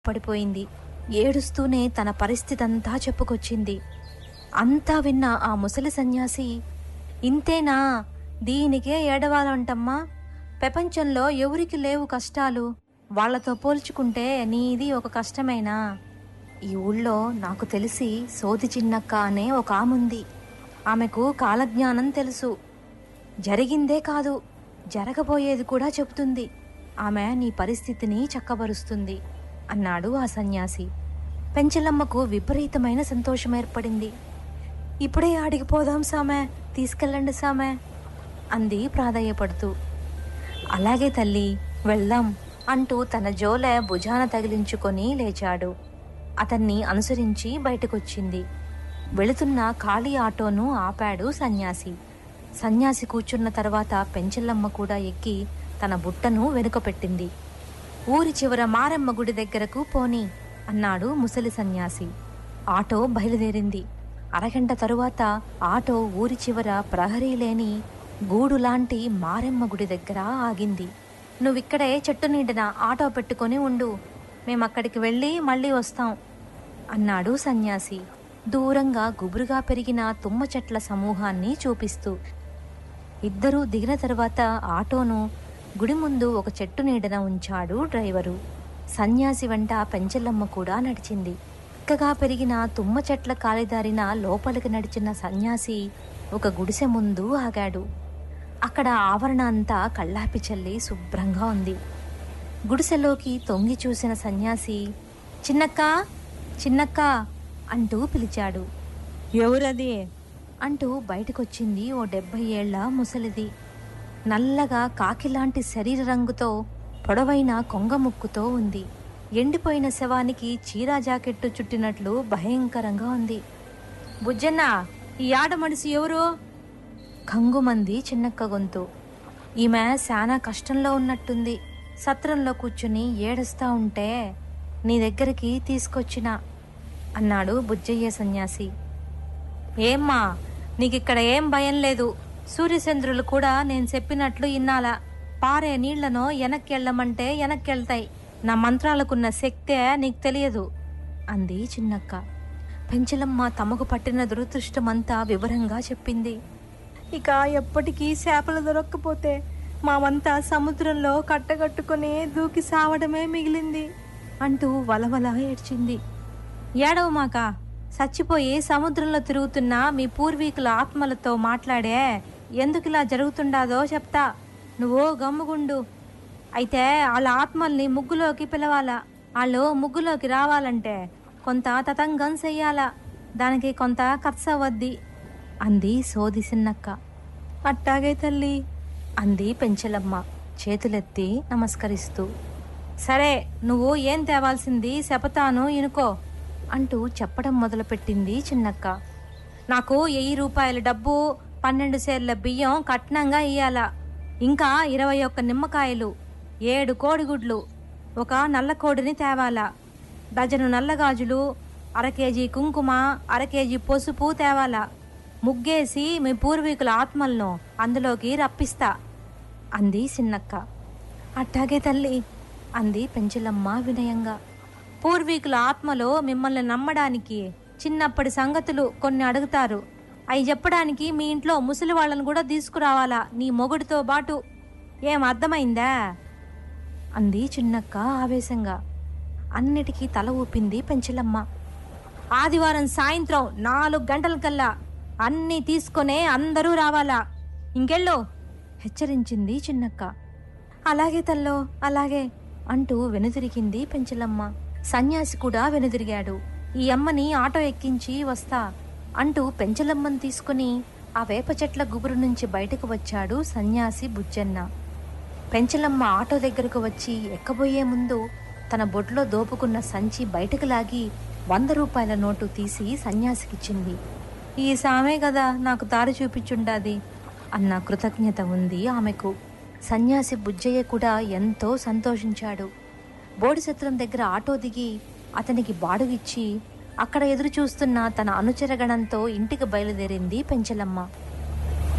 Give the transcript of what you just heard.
పడిపోయింది ఏడుస్తూనే తన పరిస్థితంతా చెప్పుకొచ్చింది అంతా విన్న ఆ ముసలి సన్యాసి ఇంతేనా దీనికే ఏడవాలంటమ్మా ప్రపంచంలో ఎవరికి లేవు కష్టాలు వాళ్ళతో పోల్చుకుంటే నీది ఒక కష్టమేనా ఈ ఊళ్ళో నాకు తెలిసి సోది చిన్నక్క అనే ఒక ఆముంది ఆమెకు కాలజ్ఞానం తెలుసు జరిగిందే కాదు జరగబోయేది కూడా చెబుతుంది ఆమె నీ పరిస్థితిని చక్కబరుస్తుంది అన్నాడు ఆ సన్యాసి పెంచలమ్మకు విపరీతమైన సంతోషం ఏర్పడింది ఇప్పుడే ఆడికి పోదాం సామె తీసుకెళ్ళండి సామె అంది ప్రాధాయపడుతూ అలాగే తల్లి వెళ్దాం అంటూ తన జోలె భుజాన తగిలించుకొని లేచాడు అతన్ని అనుసరించి బయటకొచ్చింది వెళుతున్న ఖాళీ ఆటోను ఆపాడు సన్యాసి సన్యాసి కూర్చున్న తర్వాత పెంచెల్లమ్మ కూడా ఎక్కి తన బుట్టను వెనుకపెట్టింది ఊరి చివర మారమ్మ గుడి దగ్గరకు పోని అన్నాడు ముసలి సన్యాసి ఆటో బయలుదేరింది అరగంట తరువాత ఆటో ఊరి చివర ప్రహరీ లేని గూడు లాంటి మారెమ్మ గుడి దగ్గర ఆగింది నువ్విక్కడే చెట్టు నీడన ఆటో పెట్టుకొని ఉండు మేమక్కడికి వెళ్ళి మళ్ళీ వస్తాం అన్నాడు సన్యాసి దూరంగా గుబురుగా పెరిగిన తుమ్మ చెట్ల సమూహాన్ని చూపిస్తూ ఇద్దరూ దిగిన తర్వాత ఆటోను గుడి ముందు ఒక చెట్టు నీడన ఉంచాడు డ్రైవరు సన్యాసి వెంట పెంచెల్లమ్మ కూడా నడిచింది చక్కగా పెరిగిన తుమ్మ చెట్ల కాలిదారిన లోపలికి నడిచిన సన్యాసి ఒక గుడిసె ముందు ఆగాడు అక్కడ ఆవరణ అంతా కళ్ళాపి చల్లి శుభ్రంగా ఉంది గుడిసెలోకి తొంగి చూసిన సన్యాసి చిన్నక్క చిన్నక్క అంటూ పిలిచాడు ఎవరది అంటూ బయటకొచ్చింది ఓ డెబ్బై ఏళ్ల ముసలిది నల్లగా కాకిలాంటి శరీర రంగుతో పొడవైన కొంగ ముక్కుతో ఉంది ఎండిపోయిన శవానికి చీరా జాకెట్టు చుట్టినట్లు భయంకరంగా ఉంది బుజ్జన్న ఈ ఆడ మనిషి ఎవరు కంగుమంది చిన్నక్క గొంతు ఈమె శానా కష్టంలో ఉన్నట్టుంది సత్రంలో కూర్చుని ఏడుస్తా ఉంటే నీ దగ్గరికి తీసుకొచ్చిన అన్నాడు బుజ్జయ్య సన్యాసి ఏమ్మా నీకిక్కడ ఏం భయం లేదు సూర్యచంద్రులు కూడా నేను చెప్పినట్లు ఇన్నాలా పారే నీళ్లను వెనక్కెళ్ళమంటే వెనక్కెళ్తాయి నా మంత్రాలకున్న శక్తే నీకు తెలియదు అంది చిన్నక్క పెంచలమ్మ తమకు పట్టిన దురదృష్టమంతా వివరంగా చెప్పింది ఇక ఎప్పటికీ చేపలు దొరక్కపోతే మామంతా సముద్రంలో కట్టగట్టుకుని దూకి సావడమే మిగిలింది అంటూ వలవల ఏడ్చింది ఏడవమాక చచ్చిపోయి సముద్రంలో తిరుగుతున్న మీ పూర్వీకుల ఆత్మలతో మాట్లాడే ఎందుకు ఇలా జరుగుతుండాదో చెప్తా నువ్వు గమ్ముగుండు అయితే వాళ్ళ ఆత్మల్ని ముగ్గులోకి పిలవాలా వాళ్ళు ముగ్గులోకి రావాలంటే కొంత తతంగం చెయ్యాలా దానికి కొంత ఖర్చు అవద్ది అంది సోది సిన్నక్క అట్టాగే తల్లి అంది పెంచలమ్మ చేతులెత్తి నమస్కరిస్తూ సరే నువ్వు ఏం తేవాల్సింది చెపతాను ఇనుకో అంటూ చెప్పడం మొదలుపెట్టింది చిన్నక్క నాకు వెయ్యి రూపాయల డబ్బు పన్నెండు సేర్ల బియ్యం కట్నంగా ఇయ్యాల ఇంకా ఇరవై ఒక్క నిమ్మకాయలు ఏడు కోడిగుడ్లు ఒక నల్ల కోడిని తేవాలా డజను నల్లగాజులు అర కేజీ కుంకుమ అర కేజీ పసుపు తేవాలా ముగ్గేసి మీ పూర్వీకుల ఆత్మలను అందులోకి రప్పిస్తా అంది చిన్నక్క అట్టాగే తల్లి అంది పెంచలమ్మ వినయంగా పూర్వీకుల ఆత్మలో మిమ్మల్ని నమ్మడానికి చిన్నప్పటి సంగతులు కొన్ని అడుగుతారు అవి చెప్పడానికి మీ ఇంట్లో ముసలి వాళ్ళను కూడా తీసుకురావాలా నీ మొగుడితో పాటు ఏం అర్థమైందా అంది చిన్నక్క ఆవేశంగా అన్నిటికీ తల ఊపింది పెంచలమ్మ ఆదివారం సాయంత్రం నాలుగు గంటలకల్లా అన్నీ తీసుకొనే అందరూ రావాలా ఇంకెళ్ళు హెచ్చరించింది చిన్నక్క అలాగే తల్లో అలాగే అంటూ వెనుదిరిగింది పెంచలమ్మ సన్యాసి కూడా వెనుదిరిగాడు ఈ అమ్మని ఆటో ఎక్కించి వస్తా అంటూ పెంచలమ్మని తీసుకుని ఆ వేప చెట్ల గుబురు నుంచి బయటకు వచ్చాడు సన్యాసి బుజ్జన్న పెంచలమ్మ ఆటో దగ్గరకు వచ్చి ఎక్కబోయే ముందు తన బొడ్లో దోపుకున్న సంచి బయటకు లాగి వంద రూపాయల నోటు తీసి సన్యాసికిచ్చింది ఈ సామే కదా నాకు దారి చూపించుండాది అన్న కృతజ్ఞత ఉంది ఆమెకు సన్యాసి బుజ్జయ్య కూడా ఎంతో సంతోషించాడు బోడిసత్రం దగ్గర ఆటో దిగి అతనికి బాడుగిచ్చి అక్కడ ఎదురు చూస్తున్న తన అనుచరగణంతో ఇంటికి బయలుదేరింది పెంచలమ్మ